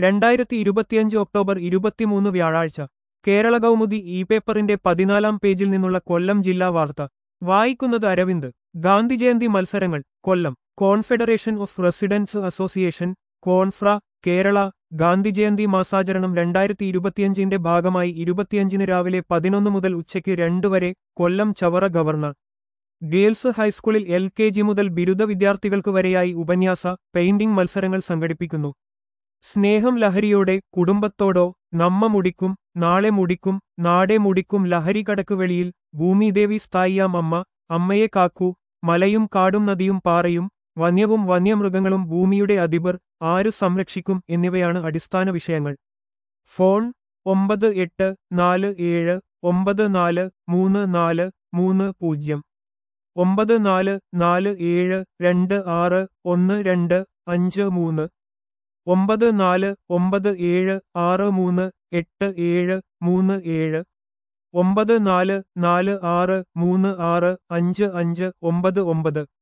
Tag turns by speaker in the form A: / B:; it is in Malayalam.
A: രണ്ടായിരത്തി ഇരുപത്തിയഞ്ച് ഒക്ടോബർ ഇരുപത്തിമൂന്ന് വ്യാഴാഴ്ച കേരള കൗമുദി ഇ പേപ്പറിന്റെ പതിനാലാം പേജിൽ നിന്നുള്ള കൊല്ലം ജില്ലാ വാർത്ത വായിക്കുന്നത് അരവിന്ദ് ഗാന്ധിജയന്തി മത്സരങ്ങൾ Kollam confederation of residents association CONFRA Kerala Gandhi Jayanti മാസാചരണം രണ്ടായിരത്തി ഇരുപത്തിയഞ്ചിന്റെ ഭാഗമായി ഇരുപത്തിയഞ്ചിന് രാവിലെ പതിനൊന്ന് മുതൽ ഉച്ചയ്ക്ക് രണ്ട് വരെ കൊല്ലം ചവറ ഗവർണർ ഗേൾസ് ഹൈസ്കൂളിൽ എൽ കെ ജി മുതൽ ബിരുദ വിദ്യാർത്ഥികൾക്ക് വരെയായി ഉപന്യാസ പെയിന്റിംഗ് മത്സരങ്ങൾ സംഘടിപ്പിക്കുന്നു സ്നേഹം ലഹരിയോടെ കുടുംബത്തോടോ നമ്മ മുടിക്കും നാളെ മുടിക്കും നാടെ മുടിക്കും ലഹരി കടക്ക് വെളിയിൽ ഭൂമിദേവി സ്ഥായിയാം അമ്മ അമ്മയെ കാക്കൂ മലയും കാടും നദിയും പാറയും വന്യവും വന്യമൃഗങ്ങളും ഭൂമിയുടെ അധിപർ ആരു സംരക്ഷിക്കും എന്നിവയാണ് അടിസ്ഥാന വിഷയങ്ങൾ ഫോൺ ഒമ്പത് എട്ട് നാല് ഏഴ് ഒമ്പത് നാല് മൂന്ന് നാല് മൂന്ന് പൂജ്യം ഒമ്പത് നാല് നാല് ഏഴ് രണ്ട് ആറ് ഒന്ന് രണ്ട് അഞ്ച് മൂന്ന് ഒമ്പത് നാല് ഒമ്പത് ഏഴ് ആറ് മൂന്ന് എട്ട് ഏഴ് മൂന്ന് ഏഴ് ഒമ്പത് നാല് നാല് ആറ് മൂന്ന് ആറ് അഞ്ച് അഞ്ച് ഒമ്പത് ഒമ്പത്